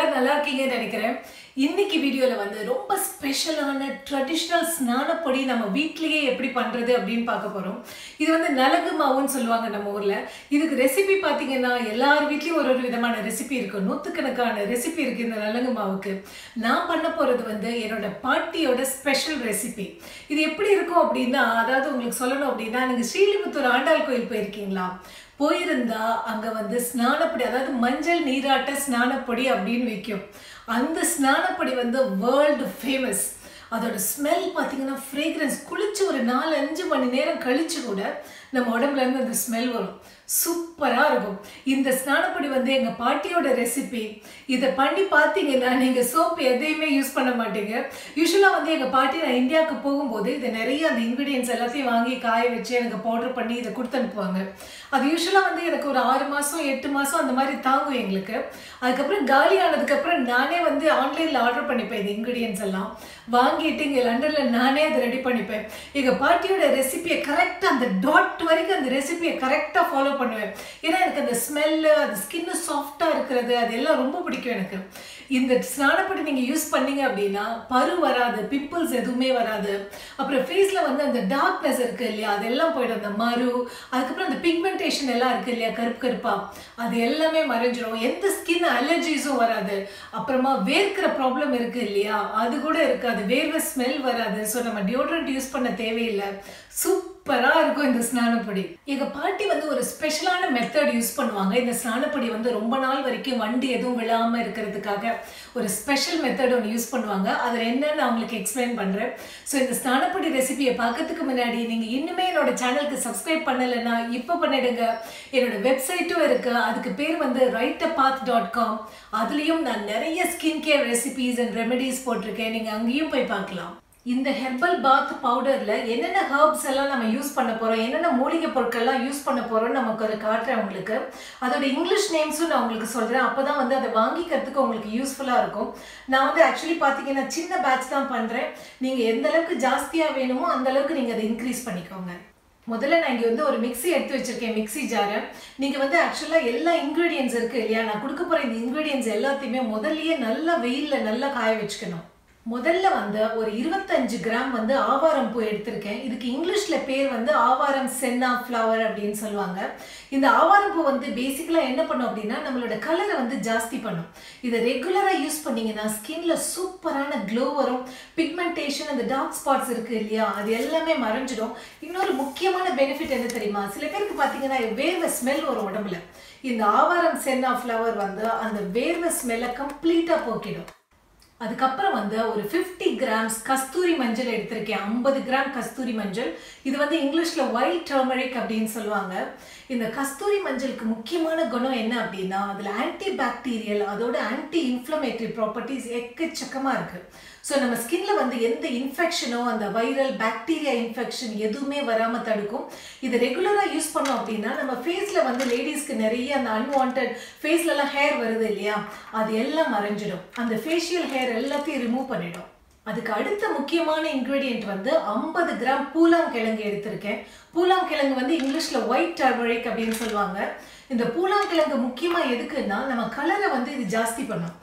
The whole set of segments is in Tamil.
எல்லாரும் நல்லா இருக்கீங்கன்னு நினைக்கிறேன் இன்னைக்கு வீடியோவில் வந்து ரொம்ப ஸ்பெஷலான ட்ரெடிஷ்னல் ஸ்நானப்பொடி நம்ம வீட்லேயே எப்படி பண்ணுறது அப்படின்னு பார்க்க போகிறோம் இது வந்து நலங்கு மாவுன்னு சொல்லுவாங்க நம்ம ஊரில் இதுக்கு ரெசிபி பார்த்தீங்கன்னா எல்லார் வீட்லேயும் ஒரு ஒரு விதமான ரெசிபி இருக்கும் நூற்றுக்கணக்கான ரெசிபி இருக்குது இந்த நலங்கு மாவுக்கு நான் பண்ண போகிறது வந்து என்னோட பாட்டியோட ஸ்பெஷல் ரெசிபி இது எப்படி இருக்கும் அப்படின்னா அதாவது உங்களுக்கு சொல்லணும் அப்படின்னா நீங்கள் ஸ்ரீலிபுத்தூர் ஆண்டாள் கோயில் போயிருக்கீங்களா போயிருந்தா அங்க வந்து ஸ்நானப்பொடி அதாவது மஞ்சள் நீராட்ட ஸ்நானப்பொடி அப்படின்னு விற்கும் அந்த ஸ்நானப்பொடி வந்து வேர்ல்டு ஃபேமஸ் அதோட ஸ்மெல் பார்த்தீங்கன்னா ஃப்ரேக்ரன்ஸ் குளிச்சு ஒரு நாலு அஞ்சு மணி நேரம் கழிச்சு கூட நம்ம உடம்புல இருந்து அந்த ஸ்மெல் வரும் சூப்பராக இருக்கும் இந்த ஸ்நானப்பொடி வந்து எங்கள் பாட்டியோட ரெசிபி இதை பண்ணி பார்த்தீங்கன்னா நீங்கள் சோப் எதையுமே யூஸ் பண்ண மாட்டீங்க யூஸ்வலாக வந்து எங்கள் பாட்டி நான் இந்தியாவுக்கு போகும்போது இதை நிறைய அந்த இன்க்ரீடியன்ஸ் எல்லாத்தையும் வாங்கி காய வச்சு எனக்கு பவுடர் பண்ணி இதை கொடுத்து அனுப்புவாங்க அது யூஸ்வலாக வந்து எனக்கு ஒரு ஆறு மாதம் எட்டு மாதம் அந்த மாதிரி தாங்கும் எங்களுக்கு அதுக்கப்புறம் காலி ஆனதுக்கப்புறம் நானே வந்து ஆன்லைனில் ஆர்டர் பண்ணிப்பேன் இந்த இன்க்ரீடியன்ஸ் எல்லாம் வாங்கிட்டு இங்கே லண்டனில் நானே அதை ரெடி பண்ணிப்பேன் எங்கள் பாட்டியோட ரெசிபியை கரெக்டாக அந்த டாட் வரைக்கும் அந்த ரெசிபியை கரெக்டாக ஃபாலோ பண்ணுவேன் ஏன்னா எனக்கு அந்த ஸ்மெல்லு அந்த ஸ்கின்னு சாஃப்டாக இருக்கிறது அது எல்லாம் ரொம்ப பிடிக்கும் எனக்கு இந்த ஸ்நானப்படி நீங்கள் யூஸ் பண்ணீங்க அப்படின்னா பரு வராது பிம்பிள்ஸ் எதுவுமே வராது அப்புறம் ஃபேஸில் வந்து அந்த டார்க்னஸ் இருக்குது இல்லையா அதெல்லாம் போயிடும் அந்த மறு அதுக்கப்புறம் அந்த பிக்மெண்டேஷன் எல்லாம் இருக்குது இல்லையா கருப்பு கருப்பாக அது எல்லாமே மறைஞ்சிரும் எந்த ஸ்கின் அலர்ஜிஸும் வராது அப்புறமா வேர்க்கிற ப்ராப்ளம் இருக்குது இல்லையா அது கூட இருக்காது வேர்வை ஸ்மெல் வராது ஸோ நம்ம டியோட்ரண்ட் யூஸ் பண்ண தேவையில்லை சூப்பராக இருக்கும் இந்த ஸ்நானப்பொடி எங்கள் பாட்டி வந்து ஒரு ஸ்பெஷலான மெத்தட் யூஸ் பண்ணுவாங்க இந்த ஸ்நானப்பொடி வந்து ரொம்ப நாள் வரைக்கும் வண்டி எதுவும் விழாமல் இருக்கிறதுக்காக ஒரு ஸ்பெஷல் மெத்தட் ஒன்று யூஸ் பண்ணுவாங்க அதில் என்னன்னு அவங்களுக்கு எக்ஸ்பிளைன் பண்ணுறேன் ஸோ இந்த ஸ்நானப்பொடி ரெசிபியை பார்க்கறதுக்கு முன்னாடி நீங்கள் இன்னுமே என்னோட சேனலுக்கு சப்ஸ்கிரைப் பண்ணலைன்னா இப்போ பண்ணிடுங்க என்னோட வெப்சைட்டும் இருக்குது அதுக்கு பேர் வந்து ரைட் பாத் டாட் காம் அதுலேயும் நான் நிறைய skin care recipes and remedies போட்டிருக்கேன் நீங்கள் அங்கேயும் போய் பார்க்கலாம் இந்த ஹெர்பல் பாத் பவுடரில் என்னென்ன ஹர்ப்ஸ் எல்லாம் நம்ம யூஸ் பண்ண போகிறோம் என்னென்ன மூலிகை பொருட்கள்லாம் யூஸ் பண்ண போகிறோம்னு நமக்கு அதை காட்டுறேன் உங்களுக்கு அதோட இங்கிலீஷ் நேம்ஸும் நான் உங்களுக்கு சொல்கிறேன் அப்போ தான் வந்து அதை வாங்கிக்கிறதுக்கு உங்களுக்கு யூஸ்ஃபுல்லாக இருக்கும் நான் வந்து ஆக்சுவலி பார்த்தீங்கன்னா சின்ன பேட்ச் தான் பண்ணுறேன் நீங்கள் எந்த அளவுக்கு ஜாஸ்தியாக வேணுமோ அந்த அளவுக்கு நீங்கள் அதை இன்க்ரீஸ் பண்ணிக்கோங்க முதல்ல நான் இங்கே வந்து ஒரு மிக்ஸி எடுத்து வச்சிருக்கேன் மிக்ஸி ஜாரை நீங்கள் வந்து ஆக்சுவலாக எல்லா இன்க்ரீடியன்ஸ் இருக்குது இல்லையா நான் கொடுக்க போகிற இந்த இன்க்ரீடியன்ஸ் எல்லாத்தையுமே முதல்லயே நல்லா வெயிலில் நல்லா காய வச்சுக்கணும் முதல்ல வந்து ஒரு இருபத்தஞ்சு கிராம் வந்து ஆவாரம் பூ எடுத்திருக்கேன் இதுக்கு இங்கிலீஷில் பேர் வந்து ஆவாரம் சென்னா ஃப்ளவர் அப்படின்னு சொல்லுவாங்க இந்த ஆவாரம் பூ வந்து பேசிக்கலாக என்ன பண்ணும் அப்படின்னா நம்மளோட கலரை வந்து ஜாஸ்தி பண்ணும் இதை ரெகுலராக யூஸ் பண்ணீங்கன்னா ஸ்கின்ல சூப்பரான க்ளோ வரும் பிக்மெண்டேஷன் அந்த டார்க் ஸ்பாட்ஸ் இருக்குது இல்லையா அது எல்லாமே மறைஞ்சிடும் இன்னொரு முக்கியமான பெனிஃபிட் என்ன தெரியுமா சில பேருக்கு பார்த்தீங்கன்னா வேர்வை ஸ்மெல் வரும் உடம்புல இந்த ஆவாரம் சென்னா ஃப்ளவர் வந்து அந்த வேர்வை ஸ்மெல்லை கம்ப்ளீட்டாக போக்கிடும் அதுக்கப்புறம் வந்து ஒரு ஃபிஃப்டி கிராம்ஸ் கஸ்தூரி மஞ்சள் எடுத்திருக்கேன் ஐம்பது கிராம் கஸ்தூரி மஞ்சள் இது வந்து இங்கிலீஷில் ஒயிட் டர்மரிக் அப்படின்னு சொல்லுவாங்க இந்த கஸ்தூரி மஞ்சளுக்கு முக்கியமான குணம் என்ன அப்படின்னா அதில் ஆன்டி பாக்டீரியல் அதோட ஆன்டி இன்ஃப்ளமேட்டரி ப்ராப்பர்ட்டிஸ் எக்கச்சக்கமாக இருக்குது ஸோ நம்ம ஸ்கின்ல வந்து எந்த இன்ஃபெக்ஷனோ அந்த வைரல் பாக்டீரியா இன்ஃபெக்ஷன் எதுவுமே வராமல் தடுக்கும் இதை ரெகுலராக யூஸ் பண்ணோம் அப்படின்னா நம்ம ஃபேஸில் வந்து லேடிஸ்க்கு நிறைய அந்த அன்வான்ட் ஃபேஸ்லலாம் ஹேர் வருது இல்லையா அது எல்லாம் மறைஞ்சிடும் அந்த ஃபேஷியல் ஹேர் எல்லாத்தையும் ரிமூவ் பண்ணிடும் அதுக்கு அடுத்த முக்கியமான இன்க்ரீடியன்ட் வந்து ஐம்பது கிராம் பூலாங்கிழங்கு எடுத்திருக்கேன் பூலாங்கிழங்கு வந்து இங்கிலீஷில் ஒயிட் டர்மரிக் அப்படின்னு சொல்லுவாங்க இந்த பூலாங்கிழங்கு முக்கியமாக எதுக்குன்னா நம்ம கலரை வந்து இது ஜாஸ்தி பண்ணும்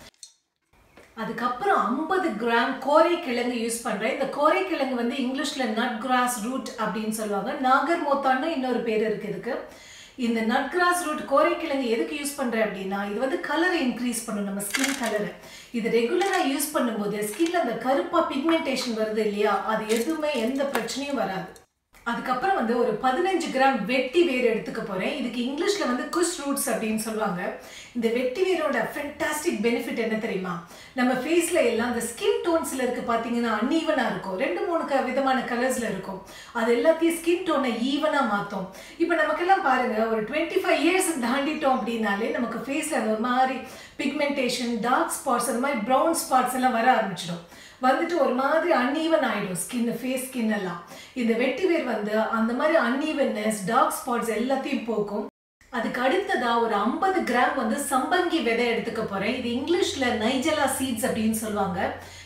அதுக்கப்புறம் ஐம்பது கிராம் கோரை கிழங்கு யூஸ் பண்ணுறேன் இந்த கோரை கிழங்கு வந்து இங்கிலீஷில் நட் கிராஸ் ரூட் அப்படின்னு சொல்லுவாங்க நாகர் மோத்தான்னு இன்னொரு பேர் இருக்குது இதுக்கு இந்த நட் கிராஸ் ரூட் கோரைக்கிழங்கு எதுக்கு யூஸ் பண்ணுறேன் அப்படின்னா இது வந்து கலரை இன்க்ரீஸ் பண்ணும் நம்ம ஸ்கின் கலரை இது ரெகுலராக யூஸ் பண்ணும்போது ஸ்கின்ல அந்த கருப்பாக பிக்மெண்டேஷன் வருது இல்லையா அது எதுவுமே எந்த பிரச்சனையும் வராது அதுக்கப்புறம் வந்து ஒரு பதினஞ்சு கிராம் வெட்டி வேர் எடுத்துக்க போகிறேன் இதுக்கு இங்கிலீஷில் வந்து குஷ் ரூட்ஸ் அப்படின்னு சொல்லுவாங்க இந்த வெட்டி வேரோட ஃபென்டாஸ்டிக் பெனிஃபிட் என்ன தெரியுமா நம்ம ஃபேஸில் எல்லாம் அந்த ஸ்கின் டோன்ஸில் இருக்க பார்த்தீங்கன்னா அன்ஈவனாக இருக்கும் ரெண்டு மூணு க விதமான கலர்ஸில் இருக்கும் அது எல்லாத்தையும் ஸ்கின் டோனை ஈவனாக மாற்றும் இப்போ நமக்கெல்லாம் பாருங்கள் ஒரு டுவெண்ட்டி ஃபைவ் இயர்ஸ் தாண்டிட்டோம் அப்படின்னாலே நமக்கு ஃபேஸில் அந்த ஒரு மாதிரி பிக்மெண்டேஷன் டார்க் ஸ்பாட்ஸ் அந்த மாதிரி ப்ரௌன் ஸ்பாட்ஸ் எல்லாம் வர ஆரம்பிச்சிடும் வந்துட்டு ஒரு மாதிரி அன்ஈவன் ஆகிடும் ஸ்கின் ஃபேஸ் ஸ்கின் எல்லாம் இந்த வெட்டி வேர் வந்து அந்த மாதிரி அன்ஈவன்னஸ் டார்க் ஸ்பாட்ஸ் எல்லாத்தையும் போக்கும் அதுக்கு அடுத்ததா ஒரு ஐம்பது கிராம் வந்து சம்பங்கி விதை எடுத்துக்க போறேன் இது இங்கிலீஷ்ல நைஜலா சீட்ஸ் அப்படின்னு சொல்லுவாங்க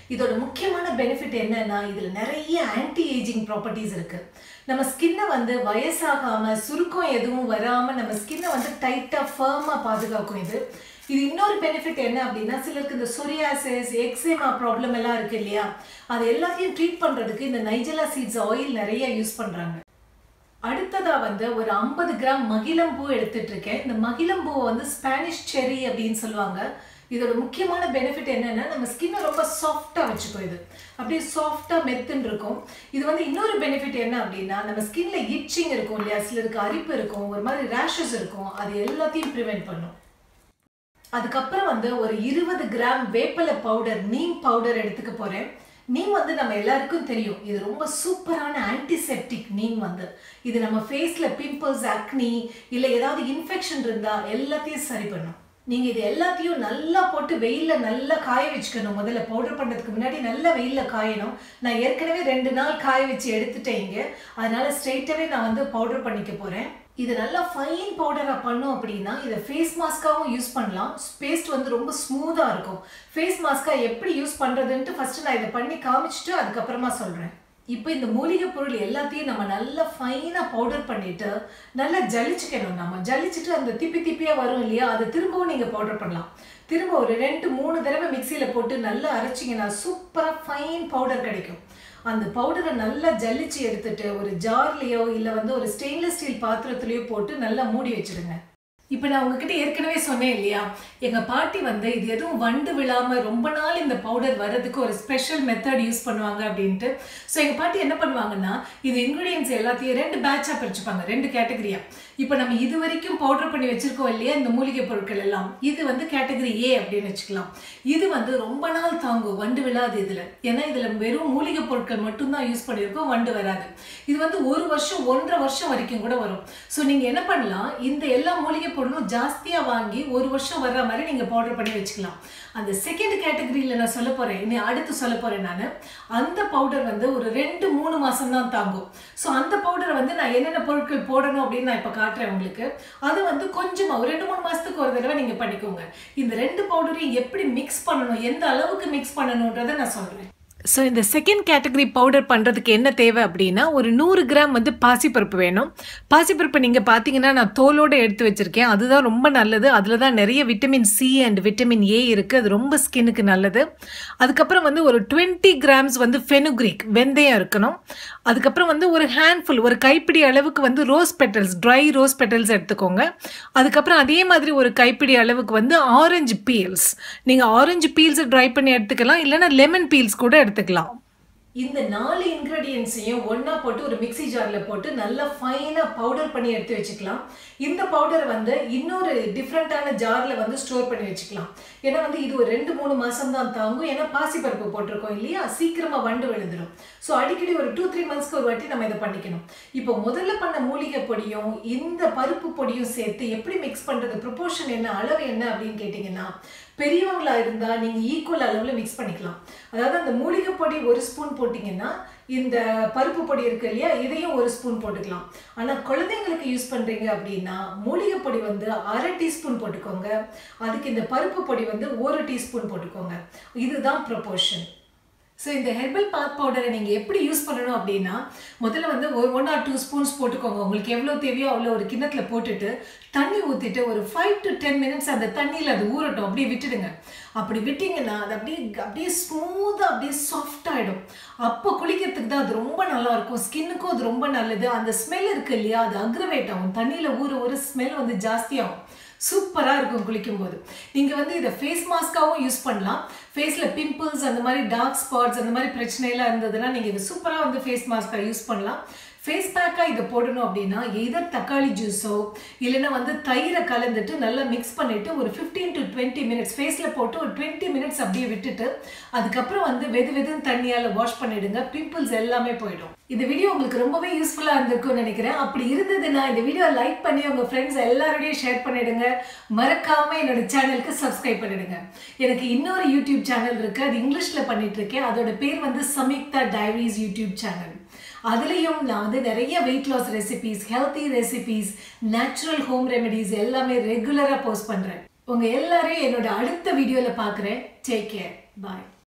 இதோட முக்கியமான பெனிஃபிட் என்னன்னா இதுல நிறைய ஆன்டி ஏஜிங் ப்ராப்பர்ட்டிஸ் இருக்கு நம்ம ஸ்கின்னை வந்து வயசாகாம சுருக்கம் எதுவும் வராம நம்ம ஸ்கின்னை வந்து டைட்டா ஃபர்மா பாதுகாக்கும் இது இது இன்னொரு பெனிஃபிட் என்ன அப்படின்னா சிலருக்கு இந்த சொரியாசிஸ் எக்ஸேமா ப்ராப்ளம் எல்லாம் இருக்கு இல்லையா அது எல்லாத்தையும் ட்ரீட் பண்றதுக்கு இந்த நைஜலா சீட்ஸ் ஆயில் நிறைய யூஸ் பண்றாங்க அடுத்ததா வந்து ஒரு ஐம்பது கிராம் மகிழம்பூ எடுத்துட்டு இருக்கேன் இந்த மகிழம்பூவை வந்து ஸ்பானிஷ் செரி அப்படின்னு சொல்லுவாங்க இதோட முக்கியமான பெனிஃபிட் என்னன்னா நம்ம ஸ்கின்னை ரொம்ப சாஃப்டாக வச்சுக்கும் இது அப்படியே சாஃப்டாக மெத்துன்னு இருக்கும் இது வந்து இன்னொரு பெனிஃபிட் என்ன அப்படின்னா நம்ம ஸ்கின்ல இச்சிங் இருக்கும் இல்லையா சிலருக்கு அரிப்பு இருக்கும் ஒரு மாதிரி ரேஷஸ் இருக்கும் அது எல்லாத்தையும் ப்ரிவென்ட் பண்ணும் அதுக்கப்புறம் வந்து ஒரு இருபது கிராம் வேப்பலை பவுடர் நீம் பவுடர் எடுத்துக்க போறேன் நீம் வந்து நம்ம எல்லாருக்கும் தெரியும் இது ரொம்ப சூப்பரான ஆன்டிசெப்டிக் நீம் வந்து இது நம்ம ஃபேஸ்ல பிம்பிள்ஸ் அக்னி இல்லை ஏதாவது இன்ஃபெக்ஷன் இருந்தா எல்லாத்தையும் சரி பண்ணும் நீங்க இது எல்லாத்தையும் நல்லா போட்டு வெயில்ல நல்லா காய வச்சுக்கணும் முதல்ல பவுடர் பண்றதுக்கு முன்னாடி நல்லா வெயில்ல காயணும் நான் ஏற்கனவே ரெண்டு நாள் காய வச்சு எடுத்துட்டேன் இங்க அதனால ஸ்ட்ரெயிட்டாவே நான் வந்து பவுடர் பண்ணிக்க போறேன் இது நல்லா ஃபைன் பவுடராக பண்ணோம் அப்படின்னா இதை ஃபேஸ் மாஸ்க்காகவும் யூஸ் பண்ணலாம் பேஸ்ட் வந்து ரொம்ப ஸ்மூத்தாக இருக்கும் ஃபேஸ் மாஸ்க்காக எப்படி யூஸ் பண்ணுறதுன்ட்டு ஃபஸ்ட்டு நான் இதை பண்ணி காமிச்சிட்டு அதுக்கப்புறமா சொல்கிறேன் இப்போ இந்த மூலிகை பொருள் எல்லாத்தையும் நம்ம நல்லா ஃபைனாக பவுடர் பண்ணிட்டு நல்லா ஜலிச்சுக்கணும் நம்ம ஜலிச்சுட்டு அந்த திப்பி திப்பியாக வரும் இல்லையா அதை திரும்பவும் நீங்கள் பவுடர் பண்ணலாம் திரும்ப ஒரு ரெண்டு மூணு தடவை மிக்சியில் போட்டு நல்லா அரைச்சிங்கன்னா சூப்பராக ஃபைன் பவுடர் கிடைக்கும் அந்த பவுடரை நல்லா ஜல்லிச்சு எடுத்துட்டு ஒரு ஜார்லேயோ இல்லை வந்து ஒரு ஸ்டெயின்லெஸ் ஸ்டீல் பாத்திரத்துலேயோ போட்டு நல்லா மூடி வச்சிடுங்க இப்போ நான் உங்ககிட்ட ஏற்கனவே சொன்னேன் இல்லையா எங்கள் பாட்டி வந்து இது எதுவும் வண்டு விழாமல் ரொம்ப நாள் இந்த பவுடர் வர்றதுக்கு ஒரு ஸ்பெஷல் மெத்தட் யூஸ் பண்ணுவாங்க அப்படின்ட்டு ஸோ எங்கள் பாட்டி என்ன பண்ணுவாங்கன்னா இது இன்க்ரீடியன்ஸ் எல்லாத்தையும் ரெண்டு பேட்சாக பிரிச்சுப்பாங்க ரெண்டு கேட்டகரியா இப்போ நம்ம இது வரைக்கும் பவுடர் பண்ணி வச்சிருக்கோம் இல்லையா இந்த மூலிகை பொருட்கள் எல்லாம் இது வந்து கேட்டகரி ஏ அப்படின்னு வச்சுக்கலாம் இது வந்து ரொம்ப நாள் தாங்கும் வண்டு விழாது இதில் ஏன்னா இதில் வெறும் மூலிகை பொருட்கள் மட்டும்தான் யூஸ் பண்ணியிருக்கோம் வண்டு வராது இது வந்து ஒரு வருஷம் ஒன்றரை வருஷம் வரைக்கும் கூட வரும் ஸோ நீங்கள் என்ன பண்ணலாம் இந்த எல்லா மூலிகை பொருளும் ஜாஸ்தியாக வாங்கி ஒரு வருஷம் வர்ற மாதிரி நீங்கள் பவுடர் பண்ணி வச்சுக்கலாம் அந்த செகண்ட் கேட்டகரியில் நான் சொல்ல போகிறேன் இனி அடுத்து சொல்ல போகிறேன் நான் அந்த பவுடர் வந்து ஒரு ரெண்டு மூணு மாதம் தான் தாங்கும் ஸோ அந்த பவுடரை வந்து நான் என்னென்ன பொருட்கள் போடணும் அப்படின்னு நான் இப்போ காட்டுறேன் உங்களுக்கு அது வந்து கொஞ்சமாக ஒரு ரெண்டு மூணு மாதத்துக்கு ஒரு தடவை நீங்கள் பண்ணிக்கோங்க இந்த ரெண்டு பவுடரையும் எப்படி மிக்ஸ் பண்ணணும் எந்த அளவுக்கு மிக்ஸ் பண்ணணுன்றதை நான் சொல்கிறேன் ஸோ இந்த செகண்ட் கேட்டகரி பவுடர் பண்ணுறதுக்கு என்ன தேவை அப்படின்னா ஒரு நூறு கிராம் வந்து பாசிப்பருப்பு வேணும் பாசிப்பருப்பு நீங்கள் பார்த்தீங்கன்னா நான் தோலோடு எடுத்து வச்சுருக்கேன் அதுதான் ரொம்ப நல்லது அதில் தான் நிறைய vitamin C and vitamin A இருக்குது அது ரொம்ப ஸ்கின்னுக்கு நல்லது அதுக்கப்புறம் வந்து ஒரு டுவெண்ட்டி கிராம்ஸ் வந்து ஃபெனுக்ரிக் வெந்தயம் இருக்கணும் அதுக்கப்புறம் வந்து ஒரு ஹேண்ட்ஃபுல் ஒரு கைப்பிடி அளவுக்கு வந்து rose petals dry rose petals எடுத்துக்கோங்க அதுக்கப்புறம் அதே மாதிரி ஒரு கைப்பிடி அளவுக்கு வந்து ஆரஞ்சு பீல்ஸ் நீங்கள் ஆரஞ்சு பீல்ஸை ட்ரை பண்ணி எடுத்துக்கலாம் இல்லைன்னா லெமன் பீல்ஸ் கூட எடுத்துக்கலாம் இந்த நாலு இன்க்ரீடியன்ஸையும் ஒன்றா போட்டு ஒரு மிக்ஸி ஜாரில் போட்டு நல்லா ஃபைனாக பவுடர் பண்ணி எடுத்து வச்சுக்கலாம் இந்த பவுடரை வந்து இன்னொரு டிஃப்ரெண்ட்டான ஜாரில் வந்து ஸ்டோர் பண்ணி வச்சுக்கலாம் ஏன்னா வந்து இது ஒரு ரெண்டு மூணு மாதம் தான் தாங்கும் ஏன்னா பாசிப்பருப்பு போட்டிருக்கோம் இல்லையா சீக்கிரமாக வண்டு விழுந்துடும் ஸோ அடிக்கடி ஒரு டூ த்ரீ மந்த்ஸ்க்கு ஒரு வாட்டி நம்ம இதை பண்ணிக்கணும் இப்போ முதல்ல பண்ண மூலிகை பொடியும் இந்த பருப்பு பொடியும் சேர்த்து எப்படி மிக்ஸ் பண்ணுறது ப்ரொபோர்ஷன் என்ன அளவு என்ன அப்படின்னு கேட்டிங்கன்னா பெரியவங்களா இருந்தால் நீங்கள் ஈக்குவல் அளவில் மிக்ஸ் பண்ணிக்கலாம் அதாவது அந்த மூலிகை பொடி ஒரு ஸ்பூன் போட்டிங்கன்னா இந்த பருப்பு பொடி இருக்கு இல்லையா இதையும் ஒரு ஸ்பூன் போட்டுக்கலாம் ஆனால் குழந்தைங்களுக்கு யூஸ் பண்ணுறீங்க அப்படின்னா மூலிகை பொடி வந்து அரை டீஸ்பூன் போட்டுக்கோங்க அதுக்கு இந்த பருப்பு பொடி வந்து ஒரு டீஸ்பூன் போட்டுக்கோங்க இதுதான் ப்ரொபோர்ஷன் ஸோ இந்த ஹெர்பல் பாத் பவுடரை நீங்கள் எப்படி யூஸ் பண்ணணும் அப்படின்னா முதல்ல வந்து ஒரு ஒன் ஆர் டூ ஸ்பூன்ஸ் போட்டுக்கோங்க உங்களுக்கு எவ்வளோ தேவையோ அவ்வளோ ஒரு கிண்ணத்தில் போட்டுட்டு தண்ணி ஊற்றிட்டு ஒரு ஃபைவ் டு டென் மினிட்ஸ் அந்த தண்ணியில் அது ஊறட்டும் அப்படியே விட்டுடுங்க அப்படி விட்டிங்கன்னா அது அப்படியே அப்படியே ஸ்மூத்தாக அப்படியே சாஃப்ட் ஆகிடும் அப்போ குளிக்கிறதுக்கு தான் அது ரொம்ப நல்லா இருக்கும் ஸ்கின்னுக்கும் அது ரொம்ப நல்லது அந்த ஸ்மெல் இருக்கு இல்லையா அது அக்ரவேட் ஆகும் தண்ணியில் ஊற ஒரு ஸ்மெல் வந்து ஜாஸ்தியாகும் சூப்பராக இருக்கும் குளிக்கும்போது நீங்கள் வந்து இதை ஃபேஸ் மாஸ்க்காகவும் யூஸ் பண்ணலாம் ஃபேஸில் பிம்பிள்ஸ் அந்த மாதிரி டார்க் ஸ்பாட்ஸ் அந்த மாதிரி பிரச்சனைலாம் இருந்ததுன்னா நீங்கள் இது சூப்பராக வந்து ஃபேஸ் மாஸ்க்காக யூஸ் பண்ணலாம் ஃபேஸ் பேக்காக இதை போடணும் அப்படின்னா எதர் தக்காளி ஜூஸோ இல்லைன்னா வந்து தயிரை கலந்துட்டு நல்லா மிக்ஸ் பண்ணிவிட்டு ஒரு ஃபிஃப்டீன் டு டுவெண்ட்டி மினிட்ஸ் ஃபேஸில் போட்டு ஒரு டுவெண்ட்டி மினிட்ஸ் அப்படியே விட்டுட்டு அதுக்கப்புறம் வந்து வெது வெதுன்னு தண்ணியால் வாஷ் பண்ணிவிடுங்க பிம்பிள்ஸ் எல்லாமே போயிடும் இந்த வீடியோ உங்களுக்கு ரொம்பவே யூஸ்ஃபுல்லாக இருந்திருக்கும்னு நினைக்கிறேன் அப்படி இருந்ததுன்னா இந்த வீடியோ லைக் பண்ணி உங்கள் ஃப்ரெண்ட்ஸ் எல்லாரோடையும் ஷேர் பண்ணிடுங்க மறக்காமல் என்னோட சேனலுக்கு சப்ஸ்கிரைப் பண்ணிடுங்க எனக்கு இன்னொரு யூடியூப் சேனல் இருக்குது அது இங்கிலீஷில் பண்ணிட்டு இருக்கேன் அதோட பேர் வந்து சமிக்தா டைரிஸ் யூடியூப் சேனல் அதுலேயும் நான் வந்து நிறைய weight loss recipes healthy recipes natural home remedies எல்லாமே ரெகுலராக போஸ்ட் பண்ணுறேன் உங்கள் எல்லாரையும் என்னோட அடுத்த வீடியோவில் பார்க்குறேன் டேக் கேர் பாய்